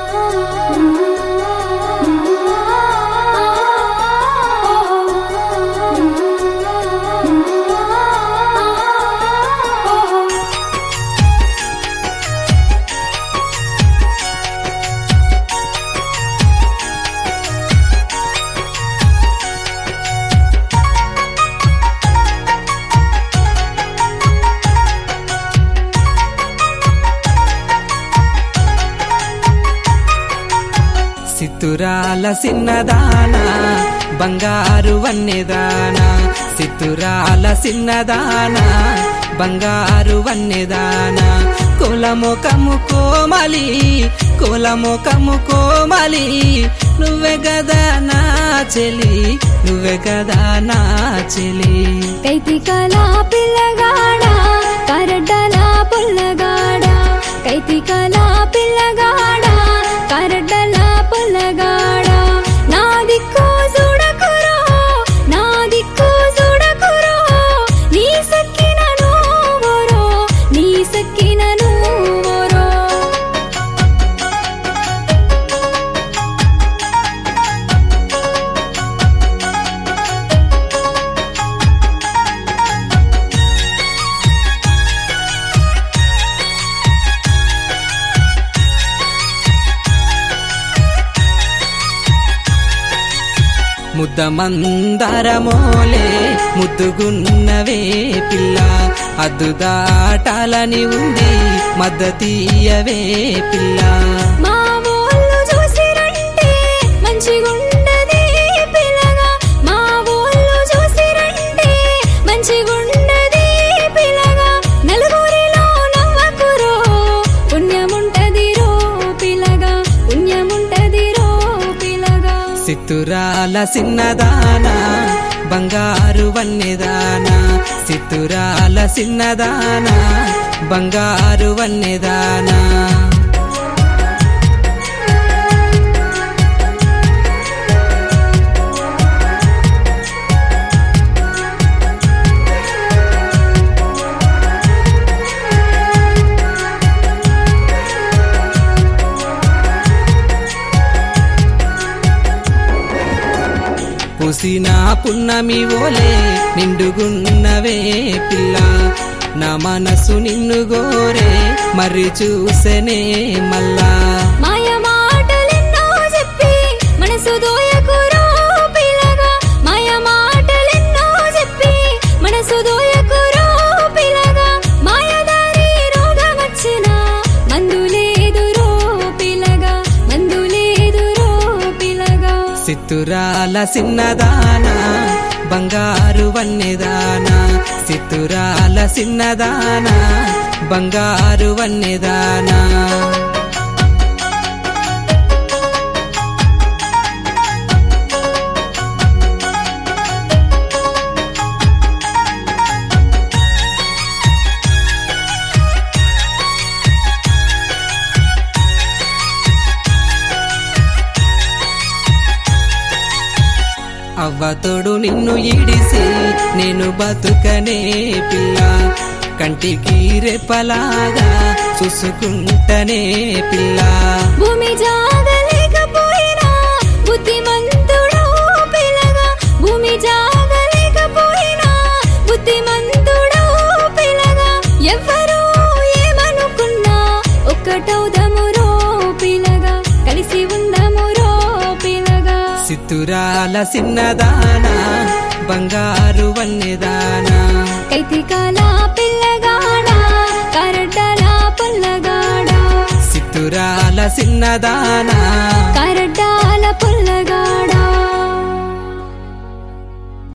సిత్తురాల సిన్నదాన బంగారు వన్నెదాన సిత్తురాల సిన్నదాన బంగారు వన్నెదాన కులముఖము కోమలి కులముఖము కోమలి నువ్వే గదా నా చెలి నువ్వే గదా నా చెలి కైతికల పిల్లగాడ కరడ్డల పుల్లగాడ కైతికల పిల్లగాడ కరడ్డల పుల్లగాడ నా దిక్కు చూడకురో నా దిక్కు చూడకురో నీ సక్కిన నువ్వురో నీ సక్కిన నువ్వురో ముద్ద మందరమోలే ముద్దుగున్నవే పిల్ల అద్దు దాటాలని ఉంది మద్దతీయవే పిల్ల మా ఊళ్ళు చూసిరంటే మంచిగుండదే పిల్లగా మా ఊళ్ళు చూసిరంటే మంచిగుండదే పిల్లగా నలుగురిలో నవ్వకురో పుణ్యముంటదిరో పిల్లగా పుణ్యముంటదిరో పిల్లగా సిత్తురాల సిన్నదాన బంగారు వన్నెదాన సిత్తురాల సిన్నదాన బంగారు వన్నెదానా పూసిన పున్నమి ఓలే నిండుగున్నవే పిల్ల నా మనసు నిన్ను గోరే మరి చూసెనే మల్లా మాయ మాటలెన్నో చెప్పి మనసు దోయకురో పిల్లగా మాయ మాటలెన్నో చెప్పి మనసు దోయకురో పిల్లగా మాయదారి రోగం వచ్చిన మందు లేదురో పిల్లగా మందు లేదురో పిల్లగా సిత్తురాల సిన్నదాన బంగారు వన్నెదాన సిత్తురాల సిన్నదాన బంగారు వన్నెదానా అవ్వతోడు నిన్ను ఈడిసి నేను బతుకనే పిల్ల కంటికి రెప్పలాగా చూసుకుంటనే పిల్ల భూమి జాగలేకపోయినా బుద్ధిమంతుడో పిల్లగా భూమి జాగలేకపోయినా బుద్ధిమంతుడో పిల్లగా ఎవ్వరూ ఏమనుకున్నా ఒక్కటవుదమురో పిల్లగా కలిసి ఉందమురో పిల్లగా సిత్తురాల సిన్నదాన బంగారు వన్నెదానా కైతికాల పిల్లగాడ కరడ్డల పుల్లగాడ సిత్తురాల సిన్నదానా కరడ్డాల పుల్లగాడ